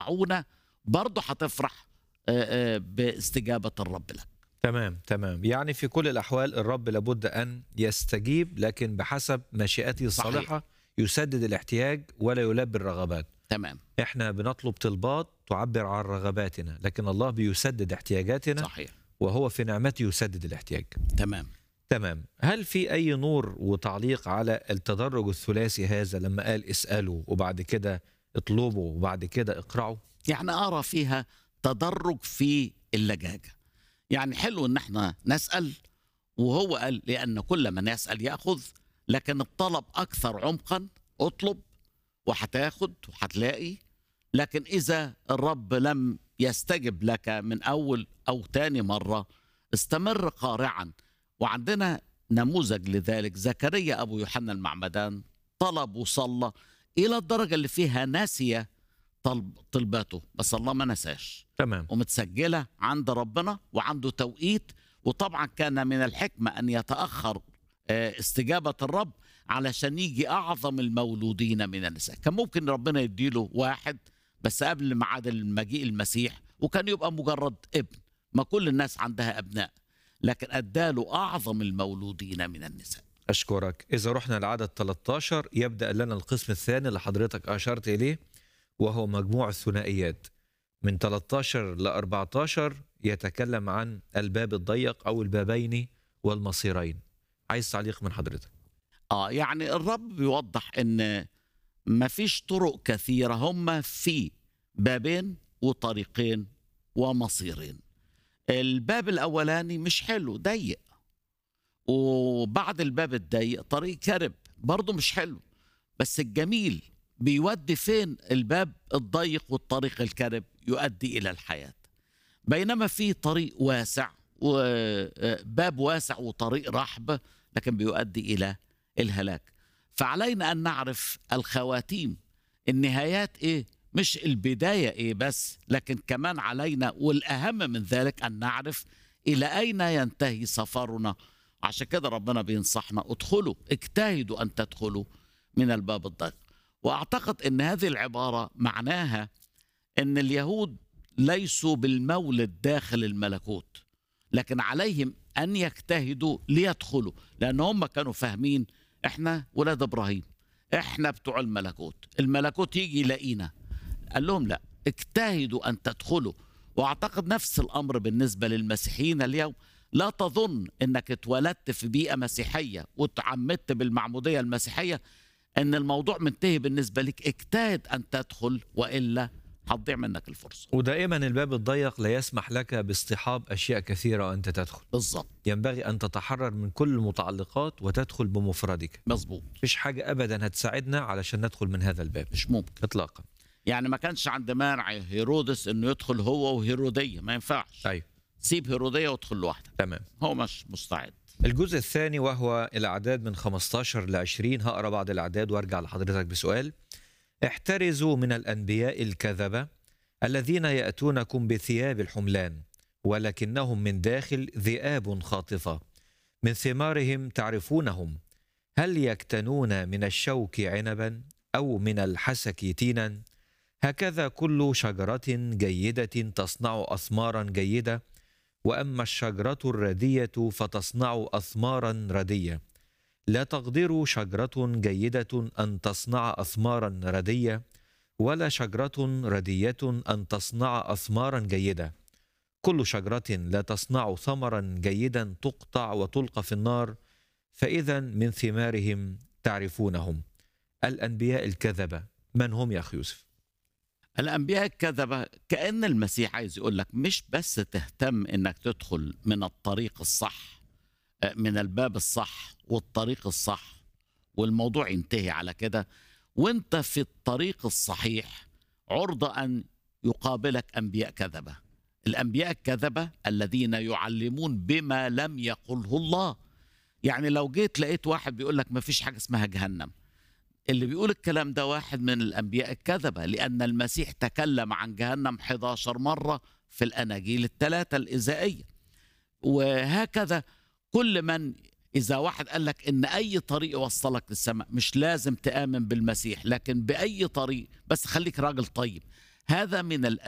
معونة برضه هتفرح آه، آه، باستجابة الرب لك تمام تمام يعني في كل الأحوال الرب لابد أن يستجيب لكن بحسب مشيئته الصالحة يسدد الاحتياج ولا يلبي الرغبات تمام احنا بنطلب طلبات تعبر عن رغباتنا لكن الله بيسدد احتياجاتنا صحيح وهو في نعمته يسدد الاحتياج تمام تمام هل في أي نور وتعليق على التدرج الثلاثي هذا لما قال اسألوا وبعد كده اطلبوا وبعد كده اقرعوا يعني أرى فيها تدرج في اللجاجة يعني حلو إن احنا نسأل وهو قال لأن كل من يسأل يأخذ لكن الطلب أكثر عمقا اطلب وهتاخد وهتلاقي لكن إذا الرب لم يستجب لك من أول أو تاني مرة استمر قارعا وعندنا نموذج لذلك زكريا أبو يوحنا المعمدان طلب وصلى إلى الدرجة اللي فيها ناسية طلب طلباته بس الله ما نساش تمام ومتسجلة عند ربنا وعنده توقيت وطبعا كان من الحكمة أن يتأخر آه، استجابة الرب علشان يجي أعظم المولودين من النساء كان ممكن ربنا يديله واحد بس قبل ميعاد المجيء المسيح وكان يبقى مجرد ابن ما كل الناس عندها أبناء لكن أداله أعظم المولودين من النساء أشكرك إذا رحنا لعدد 13 يبدأ لنا القسم الثاني اللي حضرتك أشرت إليه وهو مجموع الثنائيات من 13 ل 14 يتكلم عن الباب الضيق أو البابين والمصيرين عايز تعليق من حضرتك آه يعني الرب بيوضح إن مفيش طرق كثيرة هم في بابين وطريقين ومصيرين الباب الأولاني مش حلو ضيق وبعد الباب الضيق طريق كرب برضه مش حلو بس الجميل بيودي فين الباب الضيق والطريق الكرب يؤدي إلى الحياة بينما في طريق واسع وباب واسع وطريق رحب لكن بيؤدي إلى الهلاك فعلينا أن نعرف الخواتيم النهايات إيه مش البداية إيه بس لكن كمان علينا والأهم من ذلك أن نعرف إلى أين ينتهي سفرنا عشان كده ربنا بينصحنا ادخلوا اجتهدوا أن تدخلوا من الباب الضيق وأعتقد أن هذه العبارة معناها أن اليهود ليسوا بالمولد داخل الملكوت لكن عليهم أن يجتهدوا ليدخلوا لأن هم كانوا فاهمين إحنا ولاد إبراهيم إحنا بتوع الملكوت الملكوت يجي يلاقينا قال لهم لا اجتهدوا أن تدخلوا وأعتقد نفس الأمر بالنسبة للمسيحيين اليوم لا تظن أنك اتولدت في بيئة مسيحية وتعمدت بالمعمودية المسيحية أن الموضوع منتهي بالنسبة لك اجتهد أن تدخل وإلا هتضيع منك الفرصة ودائما الباب الضيق لا يسمح لك باصطحاب أشياء كثيرة وأنت تدخل بالظبط ينبغي أن تتحرر من كل المتعلقات وتدخل بمفردك مظبوط مفيش حاجة أبدا هتساعدنا علشان ندخل من هذا الباب مش ممكن إطلاقا يعني ما كانش عند مانع هيرودس انه يدخل هو وهيروديه ما ينفعش أيوه سيب هيروديه وادخل لوحدك تمام هو مش مستعد الجزء الثاني وهو الأعداد من 15 ل 20 هقرا بعض الأعداد وارجع لحضرتك بسؤال احترزوا من الأنبياء الكذبة الذين يأتونكم بثياب الحملان ولكنهم من داخل ذئاب خاطفة من ثمارهم تعرفونهم هل يكتنون من الشوك عنبا أو من الحسك تينا هكذا كل شجرة جيدة تصنع أثمارا جيدة وأما الشجرة الردية فتصنع أثمارا ردية لا تقدر شجرة جيدة أن تصنع أثمارا ردية ولا شجرة ردية أن تصنع أثمارا جيدة كل شجرة لا تصنع ثمرا جيدا تقطع وتلقى في النار فإذا من ثمارهم تعرفونهم الأنبياء الكذبة من هم يا أخي يوسف؟ الانبياء الكذبه كان المسيح عايز يقول لك مش بس تهتم انك تدخل من الطريق الصح آه، من الباب الصح والطريق الصح والموضوع ينتهي على كده وانت في الطريق الصحيح عرضة ان يقابلك انبياء كذبه الانبياء الكذبه الذين يعلمون بما لم يقله الله يعني لو جيت لقيت واحد بيقول لك ما فيش حاجه اسمها جهنم اللي بيقول الكلام ده واحد من الأنبياء الكذبة لأن المسيح تكلم عن جهنم 11 مرة في الأناجيل الثلاثة الإزائية وهكذا كل من إذا واحد قال لك إن أي طريق يوصلك للسماء مش لازم تآمن بالمسيح لكن بأي طريق بس خليك راجل طيب هذا من